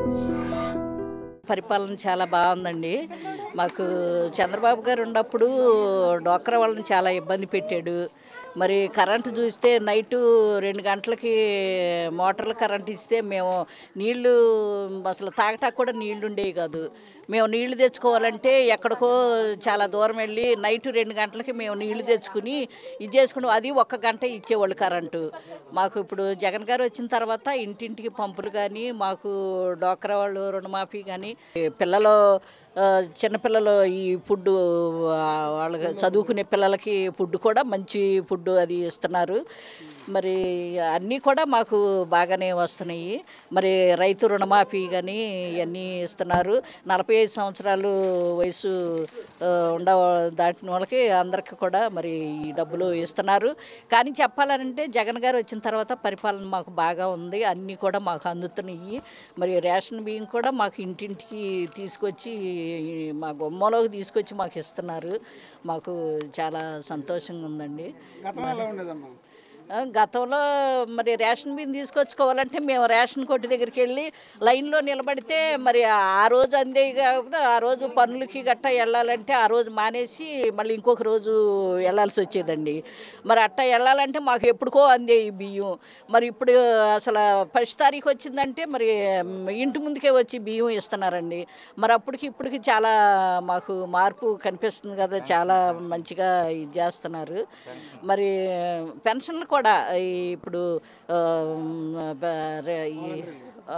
పరిపాలన చాలా బాగుందండి మాకు చంద్రబాబు గారు ఉన్నప్పుడు డోక్రా వాళ్ళని చాలా ఇబ్బంది పెట్టాడు మరి కరెంటు చూస్తే నైటు రెండు గంటలకి మోటార్లు కరెంట్ ఇస్తే మేము నీళ్లు అసలు తాగటానికి కూడా నీళ్లు ఉండేవి కాదు మేము నీళ్లు తెచ్చుకోవాలంటే ఎక్కడికో చాలా దూరం వెళ్ళి నైట్ రెండు గంటలకి మేము నీళ్లు తెచ్చుకుని ఇది చేసుకుని అది ఒక్క గంట ఇచ్చేవాళ్ళు కరెంటు మాకు ఇప్పుడు జగన్ గారు వచ్చిన తర్వాత ఇంటింటికి పంపులు కానీ మాకు డోక్రా వాళ్ళు రుణమాఫీ కానీ పిల్లలు ఆ, చిన్నపిల్లలు ఈ ఫుడ్ వాళ్ళకి చదువుకునే పిల్లలకి ఫుడ్ కూడా మంచి ఫుడ్ అది ఇస్తున్నారు మరి అన్నీ కూడా మాకు బాగానే వస్తున్నాయి మరి రైతు రుణమాఫీ కానీ ఇవన్నీ ఇస్తున్నారు నలభై ఐదు సంవత్సరాలు వయసు ఆ, ఉండ దాటిన వాళ్ళకి అందరికీ కూడా మరి ఈ డబ్బులు ఇస్తున్నారు కానీ చెప్పాలంటే జగన్ గారు వచ్చిన తర్వాత పరిపాలన మాకు బాగా ఉంది అన్నీ కూడా మాకు అందుతున్నాయి మరి రేషన్ బియ్యం కూడా మాకు ఇంటింటికి తీసుకొచ్చి మా గుమ్మలోకి తీసుకొచ్చి మాకు ఇస్తున్నారు మాకు చాలా సంతోషంగా ఉందండి గతంలో ఎలా ఉండేదమ్మా ఆ, గతంలో మరి రేషన్ బియ్యం తీసుకొచ్చుకోవాలంటే మేము రేషన్ కొట్టు దగ్గరికి వెళ్ళి లైన్లో నిలబడితే మరి ఆ రోజు అందే కాకపోతే ఆ రోజు పనులకి గట్టా వెళ్ళాలంటే ఆ రోజు మానేసి మళ్ళీ ఇంకొక రోజు వెళ్ళాల్సి వచ్చేదండి మరి అట్టా వెళ్ళాలంటే మాకు ఎప్పుడుకో అందే ఈ బియ్యం మరి ఇప్పుడు అసలు ఫస్ట్ తారీఖు వచ్చిందంటే మరి మ్, ఇంటి ముందుకే వచ్చి బియ్యం ఇస్తున్నారండి మరి అప్పటికి ఇప్పటికి చాలా మాకు మార్పు కనిపిస్తుంది కదా చాలా మంచిగా ఇది చేస్తున్నారు మరి పెన్షన్లు కూడా ఈ ఇప్పుడు ఆ, బ- రే- ఈ ఆ,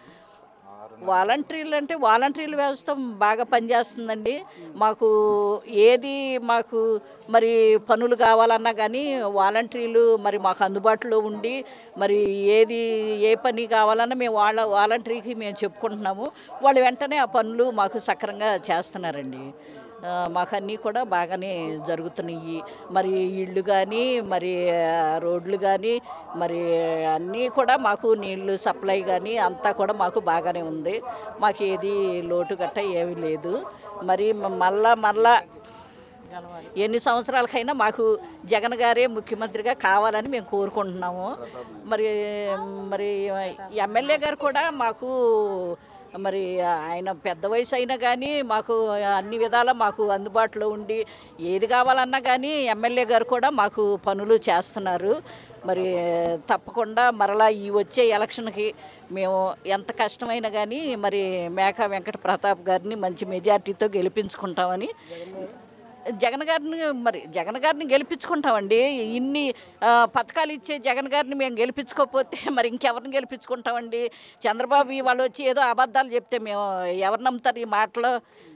వాలంటీర్లు అంటే వాలంటీర్ల వ్యవస్థ బాగా పనిచేస్తుందండి మాకు ఏది మాకు మరి పనులు కావాలన్నా కానీ వాలంటీర్లు మరి మాకు అందుబాటులో ఉండి మరి ఏది ఏ పని కావాలన్నా మేము వాళ్ళ వాలంటీర్కి మేము చెప్పుకుంటున్నాము వాళ్ళు వెంటనే ఆ పనులు మాకు సక్రంగా చేస్తున్నారండి ఆ, మాకు అన్నీ కూడా బాగానే జరుగుతున్నాయి మరి ఇళ్ళు కానీ మరి ఆ, రోడ్లు కానీ మరి అన్నీ కూడా మాకు నీళ్లు సప్లై కానీ అంతా కూడా మాకు బాగానే ఉంది మాకు ఏది లోటు గట్ట ఏమీ లేదు మరి మ- మళ్ళా మళ్ళా ఎన్ని సంవత్సరాలకైనా మాకు జగన్ గారే ముఖ్యమంత్రిగా కావాలని మేము కోరుకుంటున్నాము మరి మరి ఎమ్మెల్యే గారు కూడా మాకు మరి ఆయన పెద్ద వయసు అయినా కానీ మాకు అన్ని విధాలా మాకు అందుబాటులో ఉండి ఏది కావాలన్నా కానీ ఎమ్మెల్యే గారు కూడా మాకు పనులు చేస్తున్నారు మరి తప్పకుండా మరలా ఈ వచ్చే ఎలక్షన్కి మేము ఎంత కష్టమైనా కానీ మరి మేకా వెంకట ప్రతాప్ గారిని మంచి మెజార్టీతో గెలిపించుకుంటామని జగన్ గారిని మరి జగన్ గారిని గెలిపించుకుంటామండి ఇన్ని ఆ, పథకాలు ఇచ్చే జగన్ గారిని మేము గెలిపించుకోకపోతే మరి ఇంకెవరిని గెలిపించుకుంటామండి చంద్రబాబు వాళ్ళు వచ్చి ఏదో అబద్ధాలు చెప్తే మేము ఎవరు నమ్ముతారు ఈ మాటలు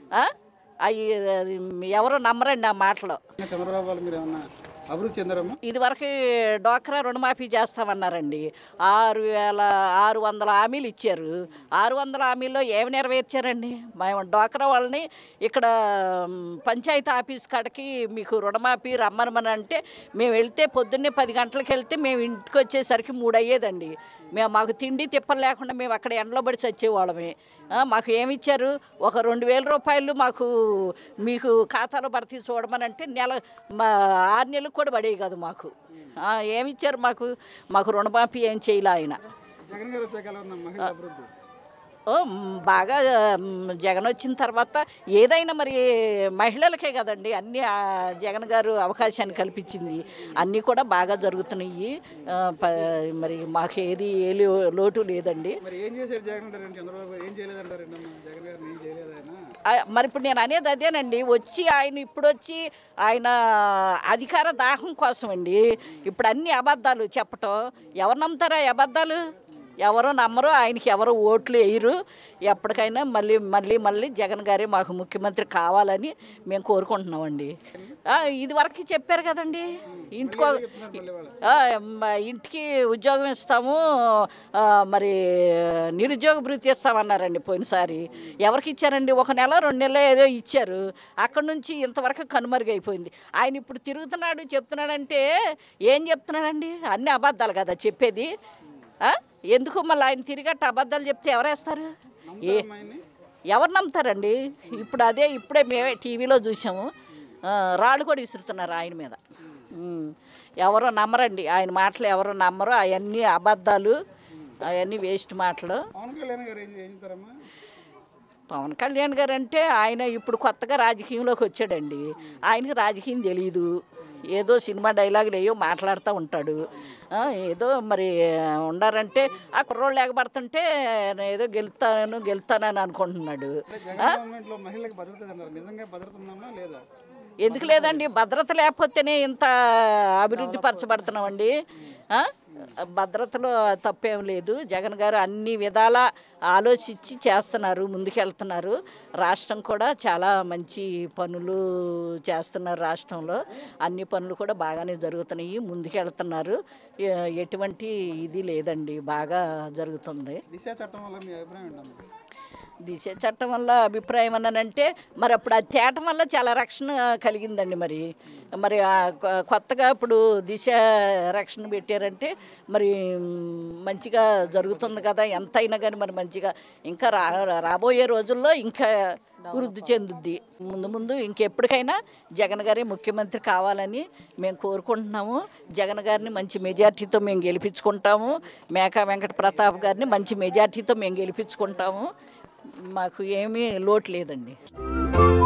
అవి ఎవరు నమ్మరండి ఆ మాటలు చంద్రబాబు వాళ్ళు మీరు ఏమన్నా అభివృద్ధి చెందారమ్మా ఇదివరకు డాక్రా రుణమాఫీ చేస్తామన్నారండి ఆరు వేల ఆరు వందల హామీలు ఇచ్చారు ఆరు వందల హామీల్లో ఏమి నెరవేర్చారండి మేము డాక్రా వాళ్ళని ఇక్కడ మ్, పంచాయతీ ఆఫీస్ కాడికి మీకు రుణమాఫీ రమ్మనమని అంటే మేము వెళ్తే పొద్దున్నే పది గంటలకు వెళ్తే మేము ఇంటికి వచ్చేసరికి మూడు అయ్యేదండి మేము మాకు తిండి తిప్పలు లేకుండా మేము అక్కడ ఎండలో పడి చచ్చేవాళ్ళమే ఆ, మాకు ఏమి ఇచ్చారు ఒక రెండు వేల రూపాయలు మాకు మీకు ఖాతాలో భర్తీ చూడమని అంటే నెల మా ఆరు నెలలకు కూడా పడేవి కాదు మాకు ఆ, ఏమి ఇచ్చారు మాకు మాకు రుణమాఫీ ఏం చేయలే ఆయన జగన్ గారు వచ్చాక ఎలా ఉందమ్మా మహిళా అభివృద్ధి ఓ, మ్, బాగా మ్, జగన్ వచ్చిన తర్వాత ఏదైనా మరి మహిళలకే కదండి అన్ని ఆ, జగన్ గారు అవకాశాన్ని కల్పించింది అన్నీ కూడా బాగా జరుగుతున్నాయి ఆ, ప- మరి మాకు ఏది ఏ లో- లోటు లేదండి మరి ఏం చేశారు జగన్ అంటారు చంద్రబాబు ఏం చేయలేదంటారండి అమ్మా జగన్ గారిని ఏం చేయలేదు ఆయన ఆ, మరి ఇప్పుడు నేను అనేది అదేనండి వచ్చి ఆయన ఇప్పుడు వచ్చి ఆయన అధికార దాహం కోసం అండి ఇప్పుడు అన్ని అబద్ధాలు చెప్పటం ఎవరు నమ్ముతారా ఈ అబద్ధాలు ఎవరు నమ్మరు ఆయనకి ఎవరు ఓట్లు వేయరు ఎప్పటికైనా మళ్ళీ మళ్ళీ మళ్ళీ జగన్ గారే మాకు ముఖ్యమంత్రి కావాలని మేము కోరుకుంటున్నామండి ఆ, ఇది వరకు చెప్పారు కదండి ఇంటికో ఆ, మ- ఇంటికి ఉద్యోగం ఇస్తాము ఆ, మరి నిరుద్యోగ భృతి ఇస్తామన్నారండి పోయినసారి ఎవరికి ఇచ్చారండి ఒక నెల రెండు నెలలు ఏదో ఇచ్చారు అక్కడ నుంచి ఇంతవరకు కనుమరుగైపోయింది ఆయన ఇప్పుడు తిరుగుతున్నాడు చెప్తున్నాడంటే ఏం చెప్తున్నాడండి అన్ని అబద్ధాలు కదా చెప్పేది ఆ? ఎందుకు మళ్ళీ ఆయన తిరిగట్టు అబద్ధాలు చెప్తే ఎవరేస్తారు ఏ ఆయన్ని ఎవరు నమ్ముతారండి ఇప్పుడు అదే ఇప్పుడే మేమే టీవీలో చూసాము ఆ, రాళ్ళు కూడా విసురుతున్నారు ఆయన మీద ఉమ్. ఎవరో నమ్మరండి ఆయన మాటలు ఎవరో నమ్మరు అవన్నీ అబద్ధాలు అవన్నీ వేస్ట్ మాటలు పవన్ కళ్యాణ్ గారు ఏం ఏం చేస్తారమ్మా పవన్ కళ్యాణ్ గారు అంటే ఆయన ఇప్పుడు కొత్తగా రాజకీయంలోకి వచ్చాడండి ఆయనకి రాజకీయం తెలియదు ఏదో సినిమా డైలాగులు ఏయో మాట్లాడుతూ ఉంటాడు ఆ, ఏదో మరి ఉండారంటే ఆ కుర్రోళ్ళు ఎగబడుతుంటే ఏదో గెలుతాను గెలుతానని అనుకుంటున్నాడు అంటే జగన్ గవర్నమెంట్ లో మహిళలకు భద్రత అన్నారు నిజంగా భద్రత ఉందమ్మా లేదా ఎందుకు లేదండి భద్రత లేకపోతేనే ఇంత అభివృద్ధి పరచబడుతున్నామండి ఆ? భద్రతలో తప్పేం లేదు జగన్ గారు అన్ని విధాల ఆలోచించి చేస్తున్నారు ముందుకెళ్తున్నారు రాష్ట్రం కూడా చాలా మంచి పనులు చేస్తున్నారు రాష్ట్రంలో అన్ని పనులు కూడా బాగానే జరుగుతున్నాయి ముందుకెళ్తున్నారు ఎ- ఎటువంటి ఇది లేదండి బాగా జరుగుతుంది దిశ చట్టం వల్ల మీ అభిప్రాయం ఏంటమ్మా దిశ చట్టం వల్ల అభిప్రాయం అన్నానంటే మరి అప్పుడు అది తేటం వల్ల చాలా రక్షణ కలిగిందండి మరి మరి ఆ కొ- కొత్తగా ఇప్పుడు దిశ రక్షణ పెట్టారంటే మరి మ్, మంచిగా జరుగుతుంది కదా ఎంత అయినా కానీ మరి మంచిగా ఇంకా రా రాబోయే రోజుల్లో ఇంకా వృద్ధి చెందుద్ది ముందు ముందు ఇంకెప్పటికైనా జగన్ గారే ముఖ్యమంత్రి కావాలని మేము కోరుకుంటున్నాము జగన్ గారిని మంచి మెజార్టీతో మేము గెలిపించుకుంటాము మేకా వెంకట ప్రతాప్ గారిని మంచి మెజార్టీతో మేము గెలిపించుకుంటాము మాకు ఏమీ లోటు లేదండి